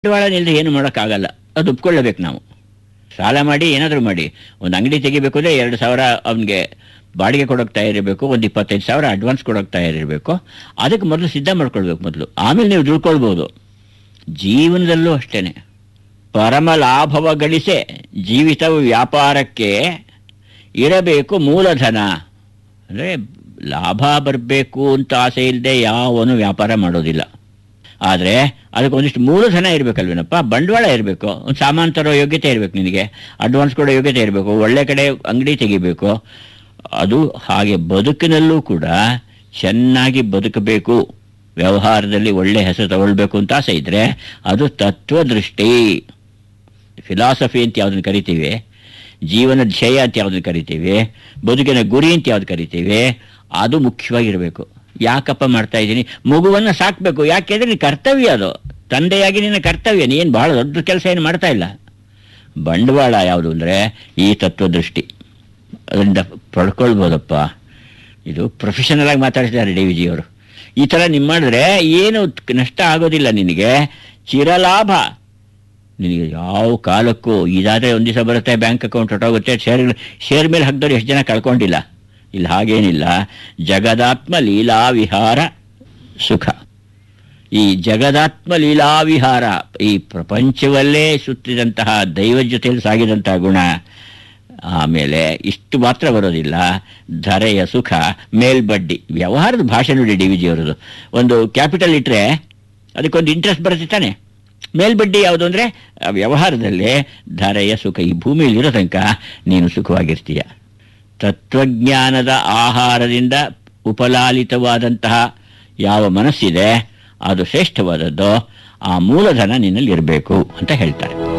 ಬಂಡವಾಳ ನಿಲ್ಲದೆ ಏನು ಮಾಡೋಕ್ಕಾಗಲ್ಲ ಅದು ಒಪ್ಕೊಳ್ಳಬೇಕು ನಾವು ಸಾಲ ಮಾಡಿ ಏನಾದರೂ ಮಾಡಿ ಒಂದು ಅಂಗಡಿ ತೆಗಿಬೇಕು ಅಂದರೆ ಎರಡು ಸಾವಿರ ಅವನಿಗೆ ಬಾಡಿಗೆ ಕೊಡೋಕೆ ತಯಾರಿರಬೇಕು ಒಂದು ಇಪ್ಪತ್ತೈದು ಸಾವಿರ ಅಡ್ವಾನ್ಸ್ ಕೊಡೋಕೆ ತಯಾರಿರಬೇಕು ಅದಕ್ಕೆ ಮೊದಲು ಸಿದ್ಧ ಮಾಡ್ಕೊಳ್ಬೇಕು ಮೊದಲು ಆಮೇಲೆ ನೀವು ದುಡ್ಕೊಳ್ಬೋದು ಜೀವನದಲ್ಲೂ ಅಷ್ಟೇ ಪರಮ ಲಾಭವ ಗಳಿಸೆ ಜೀವಿತವು ವ್ಯಾಪಾರಕ್ಕೆ ಇರಬೇಕು ಮೂಲಧನ ಅಂದರೆ ಲಾಭ ಬರಬೇಕು ಅಂತ ಆಸೆ ಇಲ್ಲದೆ ಯಾವನು ವ್ಯಾಪಾರ ಮಾಡೋದಿಲ್ಲ ಆದರೆ ಅದಕ್ಕೆ ಒಂದಿಷ್ಟು ಮೂಲಧನ ಇರಬೇಕಲ್ವೇನಪ್ಪ ಬಂಡವಾಳ ಇರಬೇಕು ಒಂದು ಸಾಮಾನು ತರೋ ಯೋಗ್ಯತೆ ಇರಬೇಕು ನಿನಗೆ ಅಡ್ವಾನ್ಸ್ ಕೊಡೋ ಯೋಗ್ಯತೆ ಇರಬೇಕು ಒಳ್ಳೆ ಕಡೆ ಅಂಗಡಿ ತೆಗಿಬೇಕು ಅದು ಹಾಗೆ ಬದುಕಿನಲ್ಲೂ ಕೂಡ ಚೆನ್ನಾಗಿ ಬದುಕಬೇಕು ವ್ಯವಹಾರದಲ್ಲಿ ಒಳ್ಳೆ ಹೆಸರು ತಗೊಳ್ಬೇಕು ಅಂತ ಆಸೆ ಇದ್ದರೆ ಅದು ತತ್ವದೃಷ್ಟಿ ಫಿಲಾಸಫಿ ಅಂತ ಯಾವುದನ್ನು ಕರಿತೀವಿ ಜೀವನ ಧ್ಯೇಯ ಅಂತ ಯಾವುದನ್ನು ಕರಿತೀವಿ ಬದುಕಿನ ಗುರಿ ಅಂತ ಯಾವ್ದು ಕರಿತೀವಿ ಅದು ಮುಖ್ಯವಾಗಿರಬೇಕು ಯಾಕಪ್ಪ ಮಾಡ್ತಾ ಇದ್ದೀನಿ ಮಗುವನ್ನು ಸಾಕಬೇಕು ಯಾಕೆಂದ್ರೆ ನಿನ್ನ ಕರ್ತವ್ಯ ಅದು ತಂದೆಯಾಗಿ ನಿನ್ನ ಕರ್ತವ್ಯ ನೀನು ಭಾಳ ದೊಡ್ಡ ಕೆಲಸ ಏನು ಮಾಡ್ತಾ ಇಲ್ಲ ಬಂಡವಾಳ ಯಾವುದು ಅಂದರೆ ಈ ತತ್ವದೃಷ್ಟಿ ಅದರಿಂದ ಪಡ್ಕೊಳ್ಬೋದಪ್ಪ ಇದು ಪ್ರೊಫೆಷನಲ್ ಆಗಿ ಮಾತಾಡ್ತಿದ್ದಾರೆ ಡಿ ವಿಜಿಯವರು ಈ ಥರ ನೀವು ಮಾಡಿದ್ರೆ ಏನು ನಷ್ಟ ಆಗೋದಿಲ್ಲ ನಿನಗೆ ಚಿರಲಾಭ ನಿನಗೆ ಯಾವ ಕಾಲಕ್ಕೂ ಇದಾದರೆ ಒಂದು ದಿವಸ ಬರುತ್ತೆ ಬ್ಯಾಂಕ್ ಅಕೌಂಟ್ ಹೊಟ್ಟೋಗುತ್ತೆ ಶೇರ್ ಶೇರ್ ಮೇಲೆ ಹಾಕಿದವ್ರು ಎಷ್ಟು ಜನ ಕಳ್ಕೊಂಡಿಲ್ಲ ಇಲ್ಲಿ ಹಾಗೇನಿಲ್ಲ ಜಗದಾತ್ಮ ಲೀಲಾ ವಿಹಾರ ಸುಖ ಈ ಜಗದಾತ್ಮ ಲೀಲಾ ವಿಹಾರ ಈ ಪ್ರಪಂಚವಲ್ಲೇ ಸುತ್ತಿದಂತಹ ದೈವ ಜೊತೆಯಲ್ಲಿ ಸಾಗಿದಂತಹ ಗುಣ ಆಮೇಲೆ ಇಷ್ಟು ಮಾತ್ರ ಬರೋದಿಲ್ಲ ಧರೆಯ ಸುಖ ಮೇಲ್ಬಡ್ಡಿ ವ್ಯವಹಾರದ ಭಾಷೆ ನೋಡಿ ಡಿ ವಿ ಜಿ ಅವರದು ಒಂದು ಕ್ಯಾಪಿಟಲ್ ಇಟ್ಟರೆ ಅದಕ್ಕೊಂದು ಇಂಟ್ರೆಸ್ಟ್ ಬರುತ್ತೆ ತಾನೆ ಮೇಲ್ಬಡ್ಡಿ ಯಾವುದು ಅಂದರೆ ವ್ಯವಹಾರದಲ್ಲಿ ಧರೆಯ ಸುಖ ಈ ಭೂಮಿಯಲ್ಲಿರೋ ತನಕ ನೀನು ಸುಖವಾಗಿರ್ತೀಯ ತತ್ವಜ್ಞಾನದ ಆಹಾರದಿಂದ ಉಪಲಾಲಿತವಾದಂತಹ ಯಾವ ಮನಸ್ಸಿದೆ ಅದು ಶ್ರೇಷ್ಠವಾದದ್ದು ಆ ಮೂಲಧನ ನಿನ್ನಲ್ಲಿ ಇರಬೇಕು ಅಂತ ಹೇಳ್ತಾರೆ